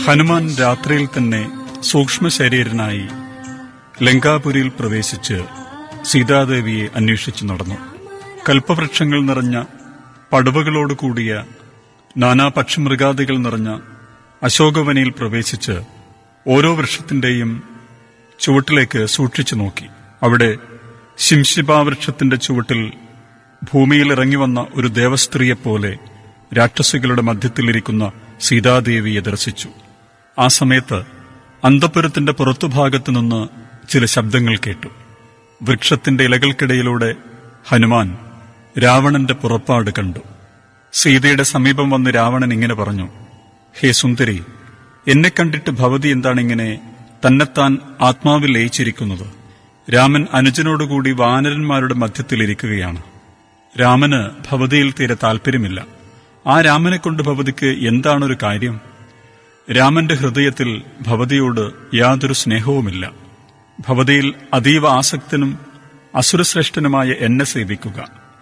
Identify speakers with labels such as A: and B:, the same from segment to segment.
A: ഹനുമാൻ രാത്രിയിൽ തന്നെ സൂക്ഷ്മ ശരീരനായി ലങ്കാപുരിയിൽ പ്രവേശിച്ച് സീതാദേവിയെ അന്വേഷിച്ചു നടന്നു കൽപ്പവൃക്ഷങ്ങൾ നിറഞ്ഞ പടുവകളോട് കൂടിയ നാനാ പക്ഷിമൃഗാദികൾ നിറഞ്ഞ അശോകവനിയിൽ പ്രവേശിച്ച് ഓരോ വൃക്ഷത്തിന്റെയും ചുവട്ടിലേക്ക് സൂക്ഷിച്ചു നോക്കി അവിടെ ശിംശിപാവൃക്ഷത്തിന്റെ ചുവട്ടിൽ ഭൂമിയിൽ ഇറങ്ങി വന്ന ഒരു ദേവസ്ത്രീയെപ്പോലെ രാക്ഷസികളുടെ മധ്യത്തിലിരിക്കുന്ന സീതാദേവിയെ ദർശിച്ചു ആ സമയത്ത് അന്തപുരത്തിന്റെ പുറത്തുഭാഗത്തു നിന്ന് ചില ശബ്ദങ്ങൾ കേട്ടു വൃക്ഷത്തിന്റെ ഇലകൾക്കിടയിലൂടെ ഹനുമാൻ രാവണന്റെ പുറപ്പാട് കണ്ടു സീതയുടെ സമീപം വന്ന് രാവണൻ ഇങ്ങനെ പറഞ്ഞു ഹേ സുന്ദരി എന്നെ കണ്ടിട്ട് ഭവതി എന്താണിങ്ങനെ തന്നെത്താൻ ആത്മാവിൽ ലയിച്ചിരിക്കുന്നത് രാമൻ അനുജനോടുകൂടി വാനരന്മാരുടെ മധ്യത്തിലിരിക്കുകയാണ് രാമന് ഭവതിയിൽ തീരെ താല്പര്യമില്ല ആ രാമനെ കൊണ്ട് ഭവതിക്ക് എന്താണൊരു കാര്യം രാമന്റെ ഹൃദയത്തിൽ ഭവതിയോട് യാതൊരു സ്നേഹവുമില്ല ഭവതിയിൽ അതീവ ആസക്തനും അസുരശ്രേഷ്ഠനുമായ എന്നെ സേവിക്കുക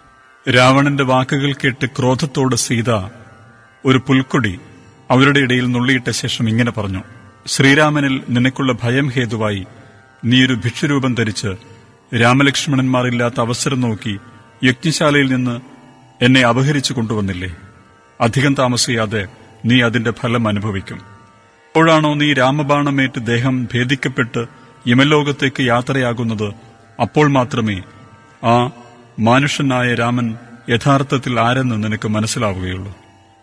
A: രാവണന്റെ വാക്കുകൾ കേട്ട് ക്രോധത്തോട് സീത ഒരു പുൽക്കൊടി അവരുടെ ഇടയിൽ നുള്ളിയിട്ട ശേഷം ഇങ്ങനെ പറഞ്ഞു ശ്രീരാമനിൽ നിനക്കുള്ള ഭയം ഹേതുവായി നീ ഒരു ഭിക്ഷുരൂപം ധരിച്ച് രാമലക്ഷ്മണന്മാരില്ലാത്ത അവസരം നോക്കി യജ്ഞശാലയിൽ നിന്ന് എന്നെ അപഹരിച്ചു കൊണ്ടുവന്നില്ലേ അധികം താമസിയാതെ നീ അതിന്റെ ഫലം അനുഭവിക്കും എപ്പോഴാണോ നീ രാമബാണമേറ്റ് ദേഹം ഭേദിക്കപ്പെട്ട് യമലോകത്തേക്ക് യാത്രയാകുന്നത് അപ്പോൾ മാത്രമേ ആ മാനുഷനായ രാമൻ യഥാർത്ഥത്തിൽ ആരെന്ന് നിനക്ക് മനസ്സിലാവുകയുള്ളൂ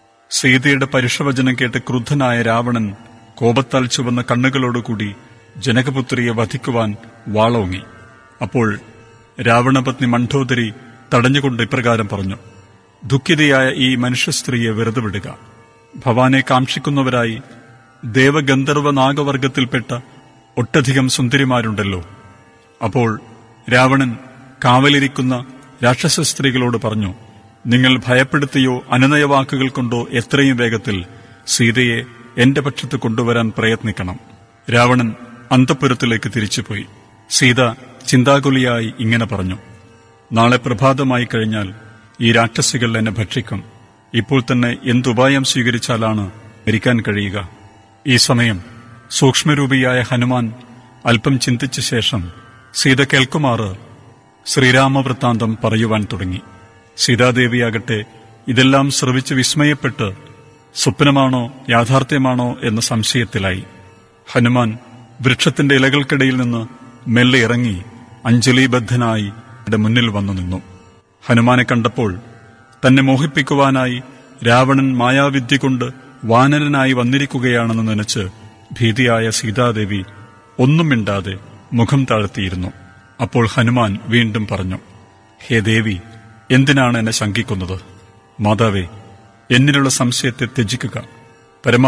A: സീതയുടെ പരുഷവചനം കേട്ട് ക്രുദ്ധനായ രാവണൻ കോപത്താൽ ചുവന്ന കണ്ണുകളോടുകൂടി ജനകപുത്രിയെ വധിക്കുവാൻ വാളോങ്ങി അപ്പോൾ രാവണപത്നി മണ്ഡോദരി തടഞ്ഞുകൊണ്ട് ഇപ്രകാരം പറഞ്ഞു ദുഃഖിതയായ ഈ മനുഷ്യ സ്ത്രീയെ വെറുതെ വിടുക ഭവാനെ കാക്ഷിക്കുന്നവരായി ദേവഗന്ധർവ നാഗവർഗത്തിൽപ്പെട്ട ഒട്ടധികം സുന്ദരിമാരുണ്ടല്ലോ അപ്പോൾ രാവണൻ കാവലിരിക്കുന്ന രാക്ഷസ സ്ത്രീകളോട് പറഞ്ഞു നിങ്ങൾ ഭയപ്പെടുത്തിയോ അനുനയവാക്കുകൾ കൊണ്ടോ എത്രയും വേഗത്തിൽ സീതയെ എന്റെ പക്ഷത്ത് കൊണ്ടുവരാൻ പ്രയത്നിക്കണം രാവണൻ അന്തപുരത്തിലേക്ക് തിരിച്ചുപോയി സീത ചിന്താകുലിയായി ഇങ്ങനെ പറഞ്ഞു നാളെ പ്രഭാതമായി കഴിഞ്ഞാൽ ഈ രാക്ഷസികൾ എന്നെ ഭക്ഷിക്കും ഇപ്പോൾ തന്നെ എന്തുപായം സ്വീകരിച്ചാലാണ് മരിക്കാൻ കഴിയുക ഈ സമയം സൂക്ഷ്മരൂപിയായ ഹനുമാൻ അല്പം ചിന്തിച്ച ശേഷം സീത കേൾക്കുമാറ് ശ്രീരാമവൃത്താന്തം പറയുവാൻ തുടങ്ങി സീതാദേവിയാകട്ടെ ഇതെല്ലാം ശ്രവിച്ച് വിസ്മയപ്പെട്ട് സ്വപ്നമാണോ യാഥാർത്ഥ്യമാണോ എന്ന സംശയത്തിലായി ഹനുമാൻ വൃക്ഷത്തിന്റെ ഇലകൾക്കിടയിൽ നിന്ന് മെല്ലെ ഇറങ്ങി അഞ്ജലിബദ്ധനായി ഇവിടെ മുന്നിൽ വന്നു നിന്നു ഹനുമാനെ കണ്ടപ്പോൾ തന്നെ മോഹിപ്പിക്കുവാനായി രാവണൻ മായാവിദ്യ കൊണ്ട് വാനരനായി വന്നിരിക്കുകയാണെന്ന് നനച്ച് ഭീതിയായ സീതാദേവി ഒന്നും മിണ്ടാതെ മുഖം താഴ്ത്തിയിരുന്നു അപ്പോൾ ഹനുമാൻ വീണ്ടും പറഞ്ഞു ഹേ ദേവി എന്തിനാണ് എന്നെ ശങ്കിക്കുന്നത് മാതാവേ എന്നിലുള്ള സംശയത്തെ ത്യജിക്കുക പരമാ